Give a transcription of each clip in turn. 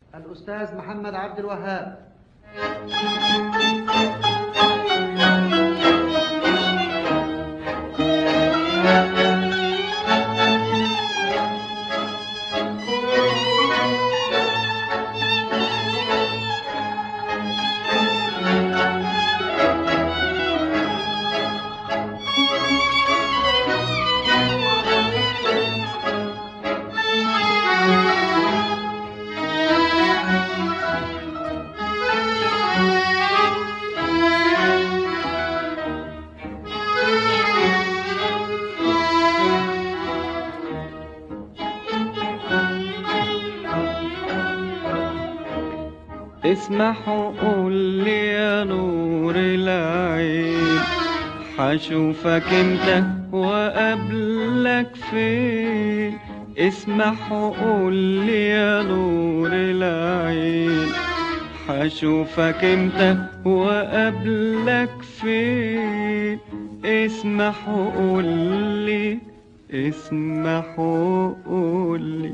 الأستاذ محمد عبد الوهاب اسمح وقول لي يا نور العين حشوفك امتى وقابلك فين اسمح وقول لي يا نور العين حشوفك امتى وقابلك فين اسمح وقول لي اسمح وقول لي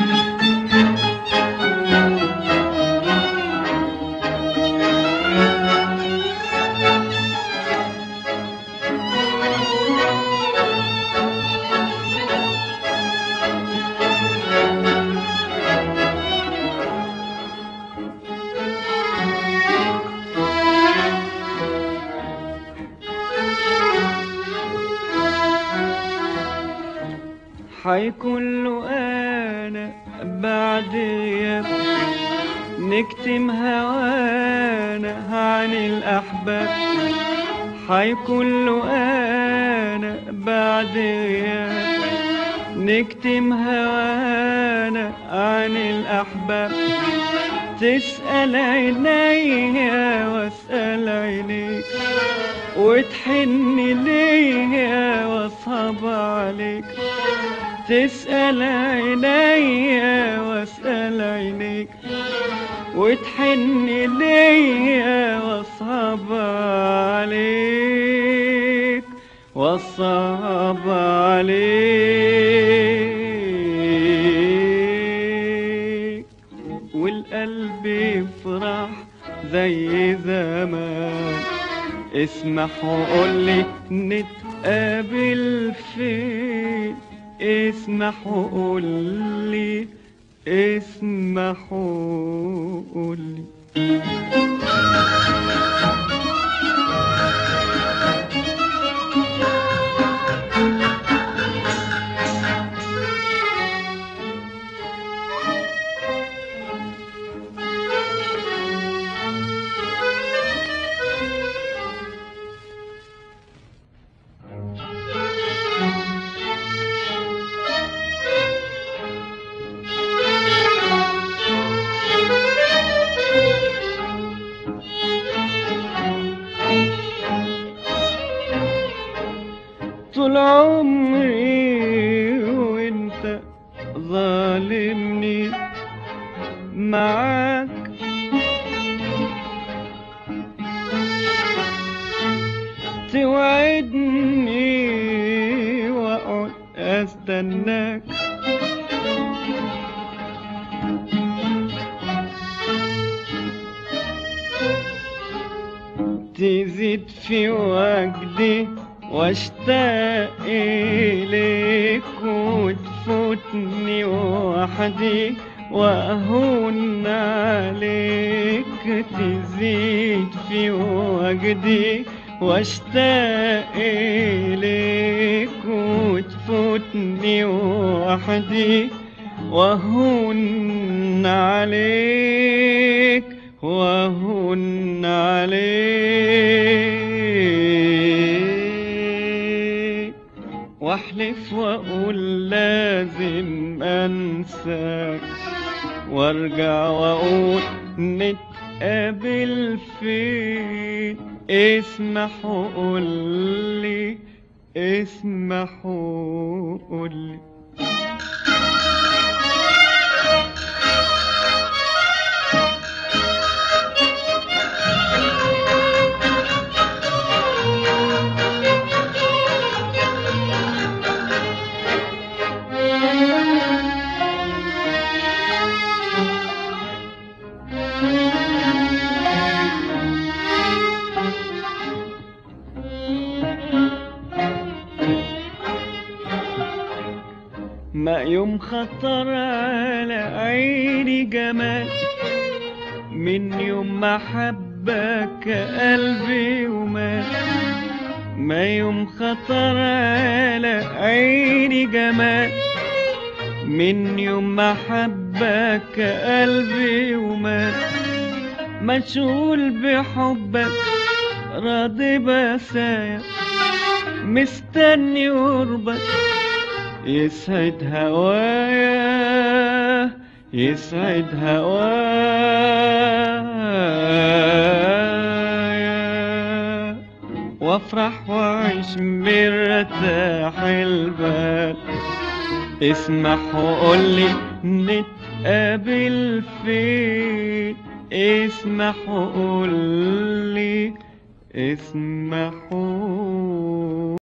حيكون له انا بعد غياب نكتم هوانا عن الاحباب حيكون له انا بعد غياب نكتم هوانا عن الاحباب تسأل عينيا واسأل عينيك وتحن ليا واصعب عليك تسأل عينيا واسأل عينيك وتحن ليا واصعب عليك واصعب عليك والقلب يفرح زي زمان اسمح وقولي نتقابل فين اسمح وقولي اسمح وقولي طول عمري وانت ظالمني معاك توعدني واقعد استناك تزيد في وجدي واشتاق إليك وتفوتني وحدي وأهون عليك تزيد في وجدي واشتاق إليك وتفوتني وحدي وأهون عليك وأهون عليك واحلف واقول لازم انساك وارجع واقول نتقابل فين اسمح وقول لي اسمح وقول لي يوم خطر على عيني جمال من يوم ما حبك قلبي ومال ما يوم خطر على عيني جمال من يوم ما حبك قلبي ومال مشغول بحبك راضي بسايا مستني قربك يسعد هوايا يسعد هوايا وافرح واعيش مرتاح البال اسمح وقولي نتقابل فين اسمح وقولي اسمح وقولي